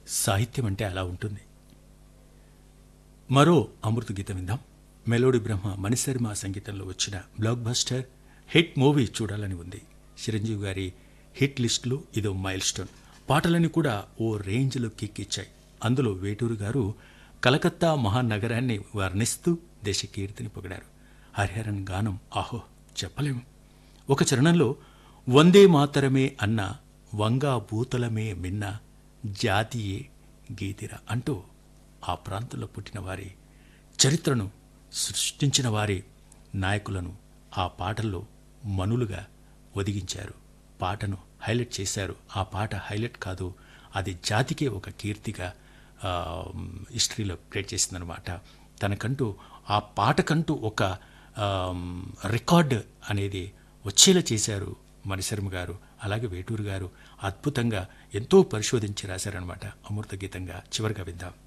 సాహిత్యం అంటే అలా ఉంటుంది మరో అమృత గీతం విందాం మెలోడి బ్రహ్మ మణిశర్మ సంగీతంలో వచ్చిన బ్లాక్ బస్టర్ హిట్ మూవీ చూడాలని ఉంది చిరంజీవి గారి హిట్ లిస్టులో ఇదో మైల్ స్టోన్ పాటలని కూడా ఓ రేంజ్లో కిక్కిచ్చాయి అందులో వేటూరు గారు కలకత్తా మహానగరాన్ని వర్ణిస్తూ దేశకీర్తిని పొగిడారు హరిహరన్ గానం ఆహో చెప్పలేము ఒక చరణంలో వందే మాతరమే అన్న వంగా భూతలమే మిన్న జాతియే గీతిర అంటూ ఆ ప్రాంతంలో పుట్టిన వారి చరిత్రను సృష్టించిన వారి నాయకులను ఆ పాటల్లో మనులుగా ఒదిగించారు పాటను హైలైట్ చేశారు ఆ పాట హైలైట్ కాదు అది జాతికే ఒక కీర్తిగా ఆ, హిస్టరీలో క్రియేట్ చేసిందనమాట తనకంటూ ఆ పాటకంటూ ఒక ఆమ్, రికార్డ్ అనేది వచ్చేలా చేశారు మణిశర్మ గారు అలాగే వేటూరు గారు అద్భుతంగా ఎంతో పరిశోధించి రాశారనమాట అమృత గీతంగా చివరిగా విద్దాం